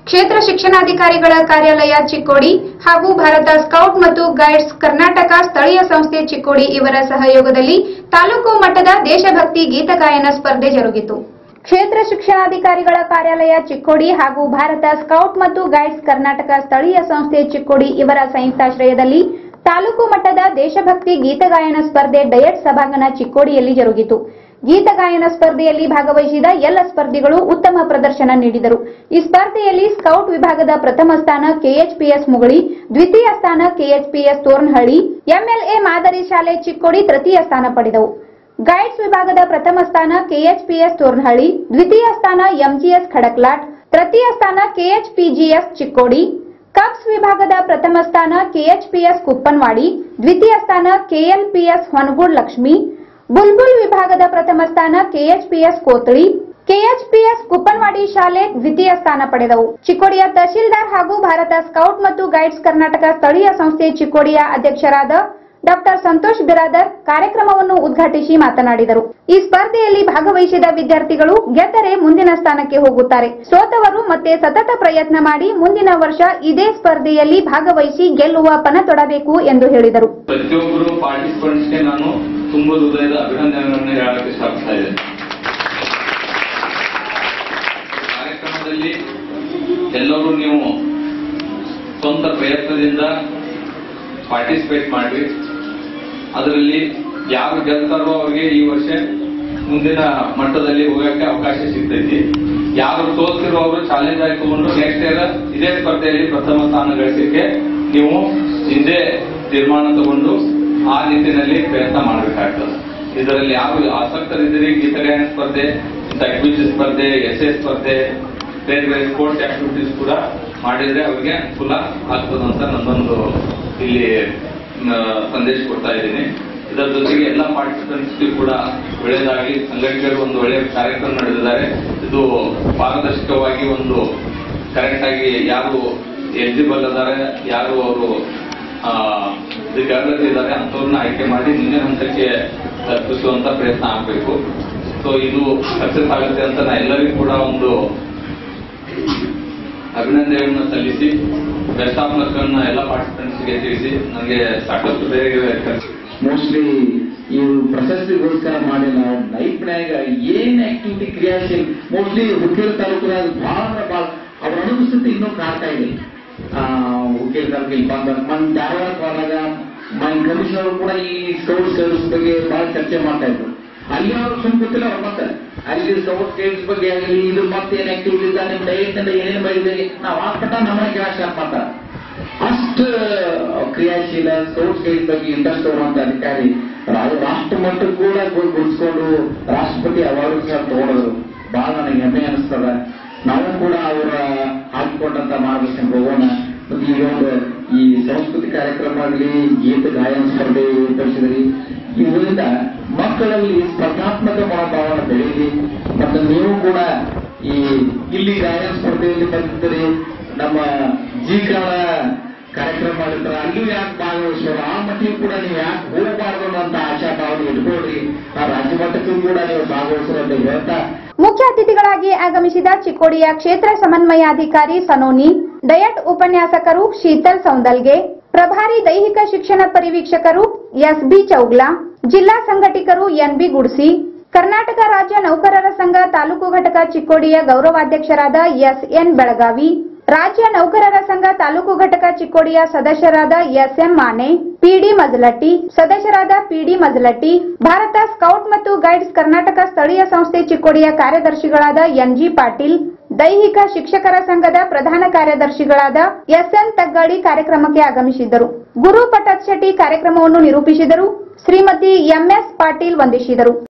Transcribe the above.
ಕ್ಷೇತ್ರ ಶಿಕ್ಷಣಾಧಿಕಾರಿಗಳ ಕಾರ್ಯಾಲಯ ಚಿಕ್ಕೋಡಿ ಹಾಗೂ ಭಾರತ ಸ್ಕೌಟ್ ಮತ್ತು ಗೈಡ್ಸ್ ಕರ್ನಾಟಕ ಸ್ಥಳೀಯ ಸಂಸ್ಥೆ ಚಿಕ್ಕೋಡಿ ಇವರ ಸಹಯೋಗದಲ್ಲಿ ತಾಲೂಕು ಮಟ್ಟದ ದೇಶಭಕ್ತಿ ಗೀತಗಾಯನ ಸ್ಪರ್ಧೆ ಜರುಗಿತು ಕ್ಷೇತ್ರ ಶಿಕ್ಷಣಾಧಿಕಾರಿಗಳ ಕಾರ್ಯಾಲಯ ಚಿಕ್ಕೋಡಿ ಹಾಗೂ ಭಾರತ ಸ್ಕೌಟ್ ಮತ್ತು ಗೈಡ್ಸ್ ಕರ್ನಾಟಕ ಸ್ಥಳೀಯ ಸಂಸ್ಥೆ ಚಿಕ್ಕೋಡಿ ಇವರ ಸಂಯುಕ್ತಾಶ್ರಯದಲ್ಲಿ ತಾಲೂಕು ಮಟ್ಟದ ದೇಶಭಕ್ತಿ ಗೀತಗಾಯನ ಸ್ಪರ್ಧೆ ಡಯಟ್ ಸಭಾಂಗಣ ಚಿಕ್ಕೋಡಿಯಲ್ಲಿ ಜರುಗಿತು ಗೀತಗಾಯನ ಸ್ಪರ್ಧೆಯಲ್ಲಿ ಭಾಗವಹಿಸಿದ ಎಲ್ಲ ಸ್ಪರ್ಧಿಗಳು ಉತ್ತಮ ಪ್ರದರ್ಶನ ನೀಡಿದರು ಈ ಸ್ಪರ್ಧೆಯಲ್ಲಿ ಸ್ಕೌಟ್ ವಿಭಾಗದ ಪ್ರಥಮ ಸ್ಥಾನ ಕೆಎಚ್ಪಿಎಸ್ ಮುಗಳಿ ದ್ವಿತೀಯ ಸ್ಥಾನ ಕೆಎಚ್ಪಿಎಸ್ ತೋರ್ನಹಳ್ಳಿ ಎಂಎಲ್ಎ ಮಾದರಿ ಶಾಲೆ ಚಿಕ್ಕೋಡಿ ತೃತೀಯ ಸ್ಥಾನ ಪಡೆದವು ಗೈಡ್ಸ್ ವಿಭಾಗದ ಪ್ರಥಮ ಸ್ಥಾನ ಕೆಎಚ್ಪಿಎಸ್ ತೋರ್ನಹಳ್ಳಿ ದ್ವಿತೀಯ ಸ್ಥಾನ ಎಂಜಿಎಸ್ ಖಡಕ್ಲಾಟ್ ತೃತೀಯ ಸ್ಥಾನ ಕೆಎಚ್ಪಿಜಿಎಸ್ ಚಿಕ್ಕೋಡಿ ಕಪ್ಸ್ ವಿಭಾಗದ ಪ್ರಥಮ ಸ್ಥಾನ ಕೆಎಚ್ಪಿಎಸ್ ಕುಪ್ಪನ್ವಾಡಿ ದ್ವಿತೀಯ ಸ್ಥಾನ ಕೆಎಲ್ಪಿಎಸ್ ಹೊನಗೂಡ್ ಲಕ್ಷ್ಮಿ ಬುಲ್ಬುಲ್ ವಿಭಾಗದ ಪ್ರಥಮ ಸ್ಥಾನ ಕೆಎಚ್ಪಿಎಸ್ ಕೋತಳಿ ಕೆಎಚ್ಪಿಎಸ್ ಕುಪ್ಪನ್ವಾಡಿ ಶಾಲೆ ದ್ವಿತೀಯ ಸ್ಥಾನ ಪಡೆದವು ಚಿಕ್ಕೋಡಿಯ ತಹಶೀಲ್ದಾರ್ ಹಾಗೂ ಭಾರತ ಸ್ಕೌಟ್ ಮತ್ತು ಗೈಡ್ಸ್ ಕರ್ನಾಟಕ ಸ್ಥಳೀಯ ಸಂಸ್ಥೆ ಚಿಕ್ಕೋಡಿಯ ಅಧ್ಯಕ್ಷರಾದ ಡಾಕ್ಟರ್ ಸಂತೋಷ್ ಬಿರಾದರ್ ಕಾರ್ಯಕ್ರಮವನ್ನು ಉದ್ಘಾಟಿಸಿ ಮಾತನಾಡಿದರು ಈ ಸ್ಪರ್ಧೆಯಲ್ಲಿ ಭಾಗವಹಿಸಿದ ವಿದ್ಯಾರ್ಥಿಗಳು ಗೆದ್ದರೆ ಮುಂದಿನ ಸ್ಥಾನಕ್ಕೆ ಹೋಗುತ್ತಾರೆ ಸೋತವರು ಮತ್ತೆ ಸತತ ಪ್ರಯತ್ನ ಮಾಡಿ ಮುಂದಿನ ವರ್ಷ ಇದೇ ಸ್ಪರ್ಧೆಯಲ್ಲಿ ಭಾಗವಹಿಸಿ ಗೆಲ್ಲುವ ಪಣ ತೊಡಬೇಕು ಎಂದು ಹೇಳಿದರು ಪ್ರತಿಯೊಬ್ಬರು ಪಾರ್ಟಿಸಿಪೆಂಟ್ಸ್ಗೆ ನಾನು ತುಂಬ ಹೃದಯದ ಅಭಿನಂದನೆಗಳನ್ನು ಹೇಳಕ್ಕೆ ಇಷ್ಟಪಡ್ತಾ ಇದ್ದೇನೆ ಕಾರ್ಯಕ್ರಮದಲ್ಲಿ ಎಲ್ಲರೂ ನೀವು ಸ್ವಂತ ಪ್ರಯತ್ನದಿಂದ ಪಾರ್ಟಿಸಿಪೇಟ್ ಮಾಡ್ರಿ ಅದರಲ್ಲಿ ಯಾರು ಗೆಲ್ತಾರೋ ಅವ್ರಿಗೆ ಈ ವರ್ಷ ಮುಂದಿನ ಮಟ್ಟದಲ್ಲಿ ಹೋಗಕ್ಕೆ ಅವಕಾಶ ಸಿಗ್ತೈತಿ ಯಾರು ಸೋಲ್ತಿರೋ ಅವರು ಚಾಲೆಂಜ್ ಆಗಿ ತಗೊಂಡು ನೆಕ್ಸ್ಟ್ ಇಯರ್ ಇದೇ ಸ್ಪರ್ಧೆಯಲ್ಲಿ ಪ್ರಥಮ ಸ್ಥಾನ ಗಳಿಸಲಿಕ್ಕೆ ನೀವು ಹಿಂದೆ ತೀರ್ಮಾನ ತಗೊಂಡು ಆ ನಿಟ್ಟಿನಲ್ಲಿ ಪ್ರಯತ್ನ ಮಾಡಬೇಕಾಗ್ತದೆ ಇದರಲ್ಲಿ ಯಾರು ಆಸಕ್ತರಿದ್ದೀರಿ ಗೀತಗಾಯನ ಸ್ಪರ್ಧೆ ಕ್ವಿಜ್ ಸ್ಪರ್ಧೆ ಎಸ್ ಎ ಸ್ಪರ್ಧೆ ಬೇರೆ ಬೇರೆ ಸ್ಪೋರ್ಟ್ಸ್ ಆಕ್ಟಿವಿಟೀಸ್ ಕೂಡ ಮಾಡಿದ್ರೆ ಅವರಿಗೆ ಅನುಕೂಲ ಆಗ್ತದಂತ ನನ್ನೊಂದು ಇಲ್ಲಿ ಮ, ಸಂದೇಶ ಕೊಡ್ತಾ ಇದ್ದೀನಿ ಇದರ ಜೊತೆಗೆ ಎಲ್ಲ ಪಾರ್ಟಿಸಿಪೆಂಟ್ಸ್ ಕೂಡ ಒಳ್ಳೆಯದಾಗಿ ಸಂಘಟಕರು ಒಂದು ಒಳ್ಳೆಯ ಕಾರ್ಯಕ್ರಮ ನಡೆದಿದ್ದಾರೆ ಇದು ಪಾರದರ್ಶಕವಾಗಿ ಒಂದು ಕರೆಕ್ಟ್ ಆಗಿ ಯಾರು ಎಲಿಜಿಬಲ್ ಅದಾರೆ ಯಾರು ಅವರು ಇದಕ್ಕೆ ಅರ್ಹತೆ ಇದ್ದಾರೆ ಅಂಥವ್ರನ್ನ ಆಯ್ಕೆ ಮಾಡಿ ಮುಂದಿನ ಹಂತಕ್ಕೆ ತಲುಪಿಸುವಂತ ಪ್ರಯತ್ನ ಆಗಬೇಕು ಸೊ ಇದು ಸಕ್ಸಸ್ ಆಗುತ್ತೆ ಅಂತ ನಾ ಎಲ್ಲರಿಗೂ ಕೂಡ ಒಂದು ಅಭಿನಂದನೆಯನ್ನು ಸಲ್ಲಿಸಿ ಬೆಸ್ಟ್ ಆಫ್ ಲಕ್ ಅನ್ನ ಎಲ್ಲ ಪಾರ್ಟಿಸಿಪೆಂಟ್ಸ್ಗೆ ತಿಳಿಸಿ ನನಗೆ ಸಾಕಷ್ಟು ಬೇರೆ ಮೋಸ್ಟ್ಲಿ ಇವು ಪ್ರಶಸ್ತಿಗೋಸ್ಕರ ಮಾಡಿಲ್ಲ ಲೈಫ್ನ್ಯಾಗ ಏನ್ ಆಕ್ಟಿವಿಟಿ ಕ್ರಿಯಾಶೀಲ್ ಮೋಸ್ಟ್ಲಿ ಹುಕ್ಕೇರಿ ತಾಲೂಕಿನಾಗ ಬಹಳ ಅಂದ್ರೆ ಬಹಳ ಅವ್ರ ಅನುಪಸ್ಥಿತಿ ಇನ್ನೂ ಕಾಡ್ತಾ ಇದೆ ಆ, ಹುಕ್ಕೇರಿ ತಾಲೂಕಿಗೆ ಬಂದ ಮನ್ ಧಾರವಾಡಕ್ಕೆ ಹೋದಾಗ ಮನ್ ಕಮಿಷನರ್ ಕೂಡ ಈ ಸ್ಕೌಟ್ ಸರ್ವಿಸ್ ಬಗ್ಗೆ ಬಹಳ ಚರ್ಚೆ ಮಾಡ್ತಾ ಇದ್ರು ಅಲ್ಲಿ ಅವರು ಸುಮ್ ಗೊತ್ತಿಲ್ಲ ಅವ್ರು ಮತ್ತೆ ಅಲ್ಲಿ ಸ್ಕೌಟ್ ಗೈಡ್ಸ್ ಬಗ್ಗೆ ಆಗಲಿ ಇದು ಮತ್ತೆ ಏನ್ ಆಕ್ಟಿವಿಟಿ ಇಲ್ಲ ನಿಮ್ ಡಯಟ್ ನಿಂದ ಏನೇನು ಮಾಡಿದೆ ನಾವು ಹಾಸ್ಪಿಟ ನಮ್ಮನೆ ಕೇಳಕ್ ಸ್ಟಾರ್ಟ್ ಮಾಡ್ತಾರೆ ಅಷ್ಟು ಕ್ರಿಯಾಶೀಲ ಸ್ಕೌಟ್ ಗೈಡ್ ಬಗ್ಗೆ ಇಂಟ್ರೆಸ್ಟ್ ತಗೊಳ್ಳುವಂತ ಅಧಿಕಾರಿ ರಾ- ರಾಷ್ಟ್ರ ಮಟ್ಟಕ್ಕೆ ಕೂಡ ಗು- ಗುರುತಿಸ್ಕೊಂಡು ರಾಷ್ಟ್ರಪತಿ ಅವಾರ್ಡ್ ಸಹ ತಗೊಂಡ್ರು ಬಹಳ ನನಗೆ ಹೆಮ್ಮೆ ಅನಿಸ್ತದ ನಾವು ಕೂಡ ಅವರ ಹಾಕಿಕೊಂಡಂತ ಮಾರ್ಗದರ್ಶನ ಹೋಗೋಣ ಮತ್ತು ಈಗ ಒಂದು ಈ ಸಂಸ್ಕೃತಿ ಕಾರ್ಯಕ್ರಮ ಆಗಲಿ ಗೀತ ಗಾಯನ ಸ್ಪರ್ಧೆ ಏರ್ಪಡಿಸಿದ್ರಿ ಇದರಿಂದ ಮಕ್ಕಳಲ್ಲಿ ಸ್ಪರ್ಧಾತ್ಮಕ ಮನೋಭಾವನೆ ಬೆಳೀಲಿ ಮತ್ತು ನೀವು ಕೂಡ ಈ ಇಲ್ಲಿ ಗಾಯನ ಸ್ಪರ್ಧೆಯಲ್ಲಿ ಬಂದಿದ್ದೀರಿ ನಮ್ಮ ಜೀಕಾಳ ಕಾರ್ಯಕ್ರಮ ಮಾಡಿರ್ತಾರೆ ಅಲ್ಲೂ ಯಾಕೆ ಭಾಗವಹಿಸೋರು ಆ ಮಟ್ಟಿಗೆ ಕೂಡ ನೀವು ಯಾಕೆ ಹೋಗಬಾರ್ದು ಅನ್ನೋಂತ ಆಶಾ ಭಾವನೆ ಇಟ್ಕೊಳ್ರಿ ಆ ರಾಜ್ಯ ಮಟ್ಟಕ್ಕೂ ಕೂಡ ನೀವು ಭಾಗವಹಿಸೋರು ಅಂತ ಹೇಳ್ತಾ ಮುಖ್ಯ ಅತಿಥಿಗಳಾಗಿ ಆಗಮಿಸಿದ ಚಿಕ್ಕೋಡಿಯ ಕ್ಷೇತ್ರ ಸಮನ್ವಯಾಧಿಕಾರಿ ಸನೋನಿ ಡಯಟ್ ಉಪನ್ಯಾಸಕರು ಶೀತಲ್ ಸೌಂದಲ್ಗೆ ಪ್ರಭಾರಿ ದೈಹಿಕ ಶಿಕ್ಷಣ ಪರಿವೀಕ್ಷಕರು ಎಸ್ಬಿ ಚೌಗ್ಲಾ ಜಿಲ್ಲಾ ಸಂಘಟಕರು ಎನ್ಬಿ ಗುಡ್ಸಿ ಕರ್ನಾಟಕ ರಾಜ್ಯ ನೌಕರರ ಸಂಘ ತಾಲೂಕು ಘಟಕ ಚಿಕ್ಕೋಡಿಯ ಗೌರವಾಧ್ಯಕ್ಷರಾದ ಎಸ್ಎನ್ ಬೆಳಗಾವಿ ರಾಜ್ಯ ನೌಕರರ ಸಂಘ ತಾಲೂಕು ಘಟಕ ಚಿಕ್ಕೋಡಿಯ ಸದಸ್ಯರಾದ ಎಸ್ಎಂ ಮಾನೆ ಪಿಡಿ ಮಜಲಟ್ಟಿ ಸದಸ್ಯರಾದ ಪಿಡಿ ಮಜಲಟ್ಟಿ ಭಾರತ ಸ್ಕೌಟ್ ಮತ್ತು ಗೈಡ್ಸ್ ಕರ್ನಾಟಕ ಸ್ಥಳೀಯ ಸಂಸ್ಥೆ ಚಿಕ್ಕೋಡಿಯ ಕಾರ್ಯದರ್ಶಿಗಳಾದ ಎನ್ಜಿ ಪಾಟೀಲ್ ದೈಹಿಕ ಶಿಕ್ಷಕರ ಸಂಘದ ಪ್ರಧಾನ ಕಾರ್ಯದರ್ಶಿಗಳಾದ ಎಸ್ಎನ್ ತಗ್ಗಾಡಿ ಕಾರ್ಯಕ್ರಮಕ್ಕೆ ಆಗಮಿಸಿದ್ದರು ಗುರು ಪಟತ್ ಶೆಟ್ಟಿ ಕಾರ್ಯಕ್ರಮವನ್ನು ನಿರೂಪಿಸಿದರು ಶ್ರೀಮತಿ ಎಂಎಸ್ ಪಾಟೀಲ್ ವಂದಿಸಿದರು